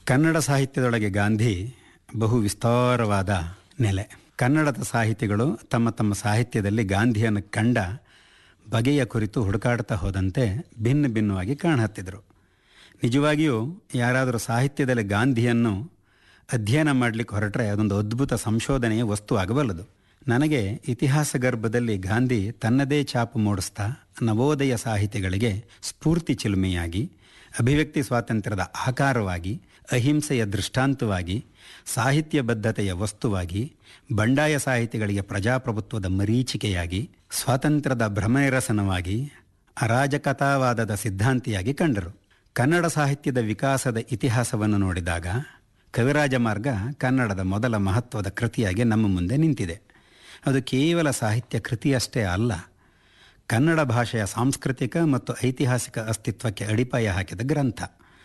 ಕನ್ನಡ ಸಾಹಿತ್ಯದೊಳಗೆ ಗಾಂಧಿ ಬಹು ವಿಸ್ತಾರವಾದ ನೆಲೆ ಕನ್ನಡದ ಸಾಹಿತಿಗಳು ತಮ್ಮ ತಮ್ಮ ಸಾಹಿತ್ಯದಲ್ಲಿ ಗಾಂಧಿಯನ್ನು ಕಂಡ ಬಗೆಯ ಕುರಿತು ಹುಡುಕಾಡ್ತಾ ಹೋದಂತೆ ಭಿನ್ನ ಭಿನ್ನವಾಗಿ ಕಾಣಹತ್ತಿದ್ರು ನಿಜವಾಗಿಯೂ ಯಾರಾದರೂ ಸಾಹಿತ್ಯದಲ್ಲಿ ಗಾಂಧಿಯನ್ನು ಅಧ್ಯಯನ ಮಾಡಲಿಕ್ಕೆ ಹೊರಟ್ರೆ ಅದೊಂದು ಅದ್ಭುತ ಸಂಶೋಧನೆಯ ವಸ್ತು ಆಗಬಲ್ಲದು ನನಗೆ ಇತಿಹಾಸ ಗರ್ಭದಲ್ಲಿ ಗಾಂಧಿ ತನ್ನದೇ ಛಾಪು ಮೂಡಿಸ್ತಾ ನವೋದಯ ಸಾಹಿತಿಗಳಿಗೆ ಸ್ಫೂರ್ತಿ ಚಿಲುಮೆಯಾಗಿ ಅಭಿವ್ಯಕ್ತಿ ಸ್ವಾತಂತ್ರ್ಯದ ಆಕಾರವಾಗಿ ಅಹಿಂಸೆಯ ದೃಷ್ಟಾಂತವಾಗಿ ಸಾಹಿತ್ಯ ಬದ್ಧತೆಯ ವಸ್ತುವಾಗಿ ಬಂಡಾಯ ಸಾಹಿತಿಗಳಿಗೆ ಪ್ರಜಾಪ್ರಭುತ್ವದ ಮರೀಚಿಕೆಯಾಗಿ ಸ್ವಾತಂತ್ರ್ಯದ ಭ್ರಮನಿರಸನವಾಗಿ ಅರಾಜಕತಾವಾದದ ಸಿದ್ಧಾಂತಿಯಾಗಿ ಕಂಡರು ಕನ್ನಡ ಸಾಹಿತ್ಯದ ವಿಕಾಸದ ಇತಿಹಾಸವನ್ನು ನೋಡಿದಾಗ ಕವಿರಾಜ ಮಾರ್ಗ ಕನ್ನಡದ ಮೊದಲ ಮಹತ್ವದ ಕೃತಿಯಾಗಿ ನಮ್ಮ ಮುಂದೆ ನಿಂತಿದೆ ಅದು ಕೇವಲ ಸಾಹಿತ್ಯ ಕೃತಿಯಷ್ಟೇ ಅಲ್ಲ ಕನ್ನಡ ಭಾಷೆಯ ಸಾಂಸ್ಕೃತಿಕ ಮತ್ತು ಐತಿಹಾಸಿಕ ಅಸ್ತಿತ್ವಕ್ಕೆ ಅಡಿಪಾಯ ಹಾಕಿದ ಗ್ರಂಥ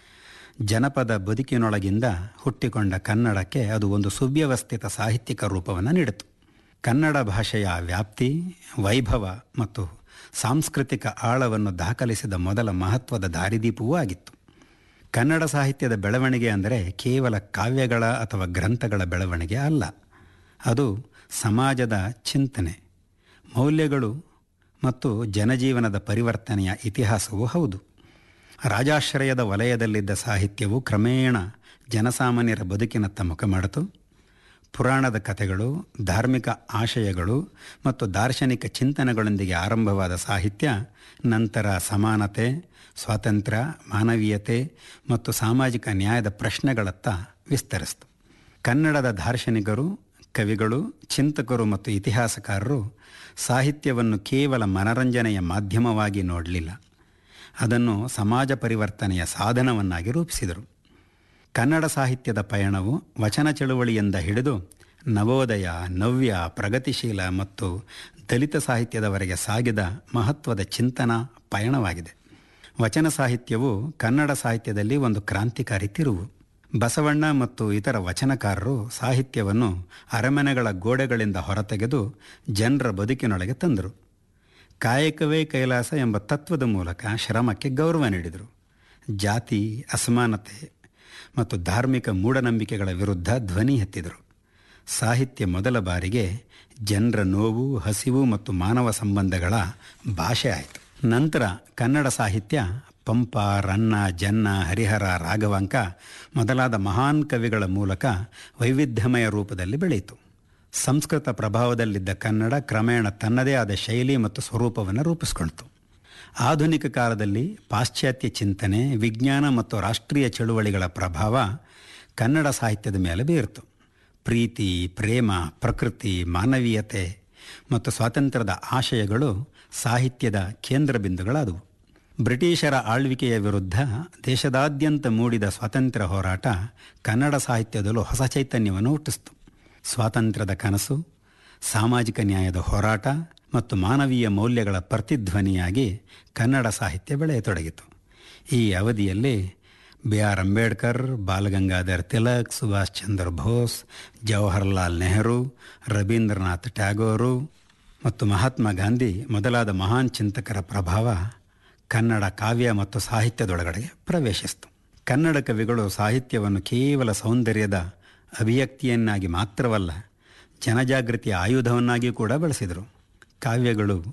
ಜನಪದ ಬದುಕಿನೊಳಗಿಂದ ಹುಟ್ಟಿಕೊಂಡ ಕನ್ನಡಕ್ಕೆ ಅದು ಒಂದು ಸುವ್ಯವಸ್ಥಿತ ಸಾಹಿತ್ಯಿಕ ರೂಪವನ್ನು ನೀಡಿತು ಕನ್ನಡ ಭಾಷೆಯ ವ್ಯಾಪ್ತಿ ವೈಭವ ಮತ್ತು ಸಾಂಸ್ಕೃತಿಕ ಆಳವನ್ನು ದಾಖಲಿಸಿದ ಮೊದಲ ಮಹತ್ವದ ದಾರಿದೀಪವೂ ಆಗಿತ್ತು ಕನ್ನಡ ಸಾಹಿತ್ಯದ ಬೆಳವಣಿಗೆ ಅಂದರೆ ಕೇವಲ ಕಾವ್ಯಗಳ ಅಥವಾ ಗ್ರಂಥಗಳ ಬೆಳವಣಿಗೆ ಅಲ್ಲ ಅದು ಸಮಾಜದ ಚಿಂತನೆ ಮೌಲ್ಯಗಳು ಮತ್ತು ಜನಜೀವನದ ಪರಿವರ್ತನೆಯ ಇತಿಹಾಸವೂ ಹೌದು ರಾಜಾಶ್ರಯದ ವಲಯದಲ್ಲಿದ್ದ ಸಾಹಿತ್ಯವು ಕ್ರಮೇಣ ಜನಸಾಮಾನ್ಯರ ಬದುಕಿನತ್ತ ಮುಖ ಮಾಡಿತು ಪುರಾಣದ ಕಥೆಗಳು ಧಾರ್ಮಿಕ ಆಶಯಗಳು ಮತ್ತು ದಾರ್ಶನಿಕ ಚಿಂತನೆಗಳೊಂದಿಗೆ ಆರಂಭವಾದ ಸಾಹಿತ್ಯ ನಂತರ ಸಮಾನತೆ ಸ್ವಾತಂತ್ರ್ಯ ಮಾನವೀಯತೆ ಮತ್ತು ಸಾಮಾಜಿಕ ನ್ಯಾಯದ ಪ್ರಶ್ನೆಗಳತ್ತ ವಿಸ್ತರಿಸಿತು ಕನ್ನಡದ ದಾರ್ಶನಿಕರು ಕವಿಗಳು ಚಿಂತಕರು ಮತ್ತು ಇತಿಹಾಸಕಾರರು ಸಾಹಿತ್ಯವನ್ನು ಕೇವಲ ಮನರಂಜನೆಯ ಮಾಧ್ಯಮವಾಗಿ ನೋಡಲಿಲ್ಲ ಅದನ್ನು ಸಮಾಜ ಪರಿವರ್ತನೆಯ ಸಾಧನವನ್ನಾಗಿ ರೂಪಿಸಿದರು ಕನ್ನಡ ಸಾಹಿತ್ಯದ ಪಯಣವು ವಚನ ಚಳುವಳಿಯಿಂದ ಹಿಡಿದು ನವೋದಯ ನವ್ಯ ಪ್ರಗತಿಶೀಲ ಮತ್ತು ದಲಿತ ಸಾಹಿತ್ಯದವರೆಗೆ ಸಾಗಿದ ಮಹತ್ವದ ಚಿಂತನಾ ಪಯಣವಾಗಿದೆ ವಚನ ಸಾಹಿತ್ಯವು ಕನ್ನಡ ಸಾಹಿತ್ಯದಲ್ಲಿ ಒಂದು ಕ್ರಾಂತಿಕಾರಿ ತಿರುವು ಬಸವಣ್ಣ ಮತ್ತು ಇತರ ವಚನಕಾರರು ಸಾಹಿತ್ಯವನ್ನು ಅರಮನೆಗಳ ಗೋಡೆಗಳಿಂದ ಹೊರತೆಗೆದು ಜನರ ಬದುಕಿನೊಳಗೆ ತಂದರು ಕಾಯಕವೇ ಕೈಲಾಸ ಎಂಬ ತತ್ವದ ಮೂಲಕ ಶ್ರಮಕ್ಕೆ ಗೌರವ ನೀಡಿದರು ಜಾತಿ ಅಸಮಾನತೆ ಮತ್ತು ಧಾರ್ಮಿಕ ಮೂಢನಂಬಿಕೆಗಳ ವಿರುದ್ಧ ಧ್ವನಿ ಎತ್ತಿದರು ಸಾಹಿತ್ಯ ಮೊದಲ ಬಾರಿಗೆ ಜನರ ನೋವು ಹಸಿವು ಮತ್ತು ಮಾನವ ಸಂಬಂಧಗಳ ಭಾಷೆ ಆಯಿತು ನಂತರ ಕನ್ನಡ ಸಾಹಿತ್ಯ ಪಂಪ ರನ್ನ ಜನ್ನ ಹರಿಹರ ರಾಘವಾಂಕ ಮೊದಲಾದ ಮಹಾನ್ ಕವಿಗಳ ಮೂಲಕ ವೈವಿಧ್ಯಮಯ ರೂಪದಲ್ಲಿ ಬೆಳೆಯಿತು ಸಂಸ್ಕೃತ ಪ್ರಭಾವದಲ್ಲಿದ್ದ ಕನ್ನಡ ಕ್ರಮೇಣ ತನ್ನದೇ ಆದ ಶೈಲಿ ಮತ್ತು ಸ್ವರೂಪವನ್ನು ರೂಪಿಸಿಕೊಳ್ತು ಆಧುನಿಕ ಕಾಲದಲ್ಲಿ ಪಾಶ್ಚಾತ್ಯ ಚಿಂತನೆ ವಿಜ್ಞಾನ ಮತ್ತು ರಾಷ್ಟ್ರೀಯ ಚಳುವಳಿಗಳ ಪ್ರಭಾವ ಕನ್ನಡ ಸಾಹಿತ್ಯದ ಮೇಲೆ ಬೀರಿತು ಪ್ರೀತಿ ಪ್ರೇಮ ಪ್ರಕೃತಿ ಮಾನವೀಯತೆ ಮತ್ತು ಸ್ವಾತಂತ್ರ್ಯದ ಆಶಯಗಳು ಸಾಹಿತ್ಯದ ಕೇಂದ್ರ ಬಿಂದುಗಳಾದವು ಬ್ರಿಟಿಷರ ಆಳ್ವಿಕೆಯ ವಿರುದ್ಧ ದೇಶದಾದ್ಯಂತ ಮೂಡಿದ ಸ್ವಾತಂತ್ರ್ಯ ಹೋರಾಟ ಕನ್ನಡ ಸಾಹಿತ್ಯದಲ್ಲೂ ಹೊಸ ಚೈತನ್ಯವನ್ನು ಹುಟ್ಟಿಸಿತು ಸ್ವಾತಂತ್ರ್ಯದ ಕನಸು ಸಾಮಾಜಿಕ ನ್ಯಾಯದ ಹೋರಾಟ ಮತ್ತು ಮಾನವೀಯ ಮೌಲ್ಯಗಳ ಪ್ರತಿಧ್ವನಿಯಾಗಿ ಕನ್ನಡ ಸಾಹಿತ್ಯ ಬೆಳೆಯತೊಡಗಿತು ಈ ಅವಧಿಯಲ್ಲಿ ಬಿ ಆರ್ ಅಂಬೇಡ್ಕರ್ ಬಾಲಗಂಗಾಧರ್ ತಿಲಕ್ ಸುಭಾಷ್ ಚಂದ್ರ ಬೋಸ್ ಜವಾಹರ್ಲಾಲ್ ನೆಹರು ರವೀಂದ್ರನಾಥ್ ಟ್ಯಾಗೋರು ಮತ್ತು ಮಹಾತ್ಮ ಗಾಂಧಿ ಮೊದಲಾದ ಮಹಾನ್ ಚಿಂತಕರ ಪ್ರಭಾವ ಕನ್ನಡ ಕಾವ್ಯ ಮತ್ತು ಸಾಹಿತ್ಯದೊಳಗಡೆ ಪ್ರವೇಶಿಸಿತು ಕನ್ನಡ ಕವಿಗಳು ಸಾಹಿತ್ಯವನ್ನು ಕೇವಲ ಸೌಂದರ್ಯದ ಅಭಿವ್ಯಕ್ತಿಯನ್ನಾಗಿ ಮಾತ್ರವಲ್ಲ ಜನಜಾಗೃತಿಯ ಆಯುಧವನ್ನಾಗಿ ಕೂಡ ಬಳಸಿದರು ಕಾವ್ಯಗಳು